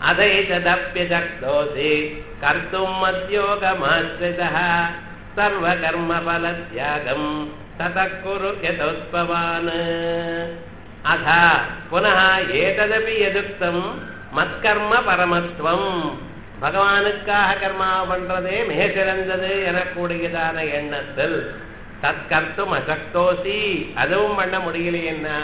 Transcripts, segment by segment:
अधैतदप्यशक्तोऽसि कर्तुम् मद्योगमाश्रितः सर्वकर्मफलत्यागम् ततः कुरु यथोत्पवान् अथ पुनः एतदपि यदुक्तम् மத்கர்ம பரமத்துவம் பகவானுக்காக கர்மா பண்றதே மிக சிறந்தது எனக்கூடியதான எண்ணத்தில் தற்கர்த்தும் அசக்தோசி அதுவும் பண்ண முடியலையேன்னா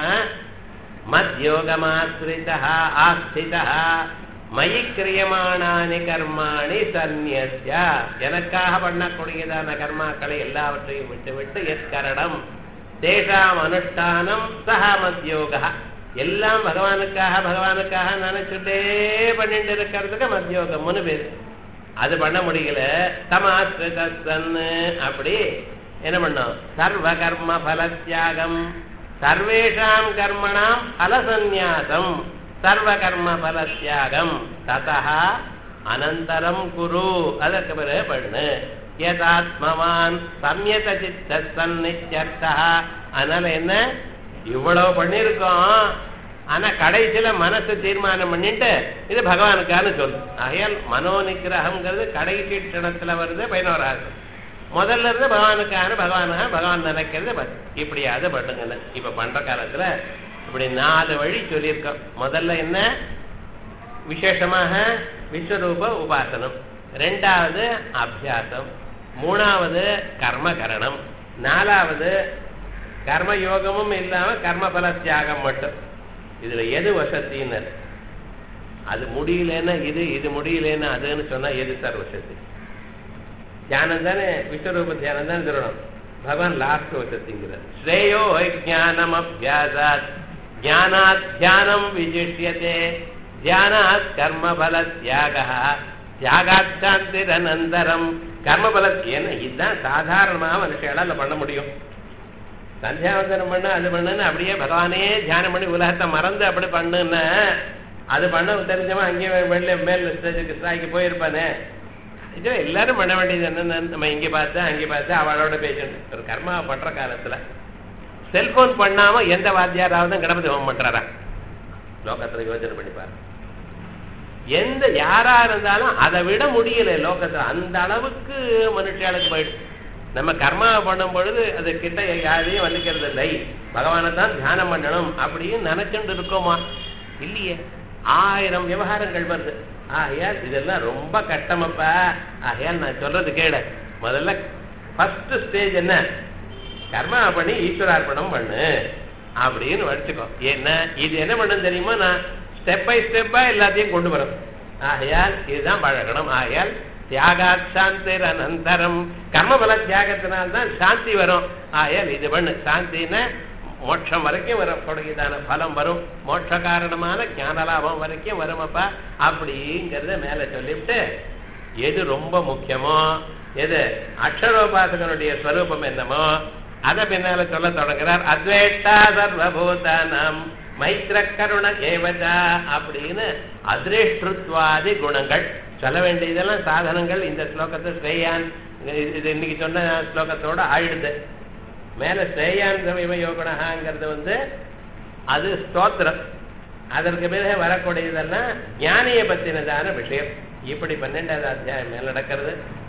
மத்யோகமாசிரிதா ஆஸ்திதா மயி கிரியமானானி கர்மாணி சந்நிய எனக்காக பண்ணக்கூடியதான கர்மாக்களை எல்லாவற்றையும் விட்டு விட்டு எத்கரணம் தேஷாம் அனுஷ்டானம் சஹ மத்யோகா எல்லாம் பகவானுக்காக பகவானுக்காக நினைச்சுட்டே பண்ணிட்டு இருக்கிறதுக்கு மத்தியோகம்னு பேரு அது பண்ண முடியல தமாஸ்திரன்னு அப்படி என்ன பண்ணோம் சர்வ கர்ம பலத்தியாகம் சர்வேஷாம் கர்மணாம் பலசந்நியாசம் சர்வ கர்ம பலத்தியாகம் ததா அனந்தரம் குரு அதற்கு பிறகு பண்ணு யதாத்மவான் சம்யத சித்த சன்னித்யர்த்தா அதனால என்ன இவ்வளவு பண்ணிருக்கோம் ஆனா கடைசியில மனசு தீர்மானம் பண்ணிட்டு இது பகவானுக்கான சொல்லு ஆகையால் மனோ நிகிரகம்ங்கிறது கடைசி க்ஷணத்துல வருது பதினோராது முதல்ல இருந்து பகவானுக்கான பகவானாக பகவான் நினைக்கிறது ப- இப்படியாவது பண்ணுங்க இப்ப பண்ற காலத்துல இப்படி நாலு வழி சொல்லியிருக்கோம் முதல்ல என்ன விசேஷமாக விஸ்வரூப உபாசனம் ரெண்டாவது அபியாசம் மூணாவது கர்மகரணம் நாலாவது கர்ம யோகமும் இல்லாம கர்மபல தியாகம் மட்டும் இதுல எது வசத்தின்னு அது முடியலன்னா இது இது முடியலன்னா அதுன்னு சொன்னா எது சார் வசதி தியானம் தானே விஸ்வரூப தியானம் தானே சொல்லணும் பகவான் லாஸ்ட் வசதிங்கிறார் ஸ்ரேயோ ஜானம் அபியாசாத் ஞானாத் தியானம் விசிஷ்யதே தியானாத் கர்மபல தியாக தியாகாத் சாந்திரனந்தரம் கர்மபல ஏன்னா இதுதான் சாதாரணமாக மனுஷங்களால பண்ண முடியும் சந்தியாவந்தனம் பண்ண அது பண்ணுன்னு அப்படியே பகவானே தியானம் பண்ணி உலகத்தை மறந்து அப்படி பண்ணுன்னு அது பண்ண தெரிஞ்சவன் அங்கேயே வெளில மேல் ஸ்டேஜுக்கு ஸ்டாய்க்கு போயிருப்பானே இது எல்லாரும் பண்ண வேண்டியது என்னன்னு நம்ம இங்கே பார்த்து அங்கே பார்த்து அவளோட பேசணும் ஒரு கர்மா பண்ற காலத்துல செல்போன் பண்ணாம எந்த வாத்தியாராவது கணபதி ஹோமம் பண்றாரா லோகத்துல யோசனை பண்ணி பாரு எந்த யாரா இருந்தாலும் அதை விட முடியல லோகத்துல அந்த அளவுக்கு மனுஷாளுக்கு போயிடுச்சு நம்ம கர்மா பண்ணும் பொழுது அது கிட்ட யாரையும் வந்துக்கிறது இல்லை பகவானை தான் தியானம் பண்ணணும் அப்படின்னு நினைச்சுட்டு இருக்கோமா இல்லையே ஆயிரம் விவகாரங்கள் வருது ஆகையால் இதெல்லாம் ரொம்ப கட்டமப்பா ஆகையால் நான் சொல்றது கேளு முதல்ல ஃபர்ஸ்ட் ஸ்டேஜ் என்ன கர்மா பண்ணி ஈஸ்வரார்ப்பணம் பண்ணு அப்படின்னு வச்சுக்கோ ஏன்னா இது என்ன பண்ணும் தெரியுமா நான் ஸ்டெப் பை ஸ்டெப்பா எல்லாத்தையும் கொண்டு வரும் ஆகையால் இதுதான் பழகணும் ஆகையால் தியாகாத் சாந்திர் அனந்தரம் கர்மபல தியாகத்தினால்தான் சாந்தி வரும் ஆகையால் இது பண்ணு சாந்தின்னா மோட்சம் வரைக்கும் வரும் தொடங்கியதான பலம் வரும் மோட்ச காரணமான ஞான லாபம் வரைக்கும் வருமப்பா அப்படிங்கிறத மேல சொல்லிவிட்டு எது ரொம்ப முக்கியமோ எது அக்ஷரோபாசகனுடைய ஸ்வரூபம் என்னமோ அதை பின்னால சொல்ல தொடங்குறார் அத்வேட்டா சர்வபூதானம் மைத்ர கருண ஏவதா அப்படின்னு அதிரேஷ்டுத்வாதி குணங்கள் சொல்ல வேண்டியதெல்லாம் சாதனங்கள் இந்த ஸ்லோகத்தை ஸ்ரேயான் இது- இது இன்னைக்கு சொன்ன ஸ்லோகத்தோட ஆயிடுது மேல ஸ்ரேயான் சமீப யோகனகாங்கிறது வந்து அது ஸ்தோத்திரம் அதற்கு பிறகு வரக்கூடியதெல்லாம் ஞானியை பத்தினதான விஷயம் இப்படி பன்னெண்டாவது அத்தியாயம் மேல் நடக்கிறது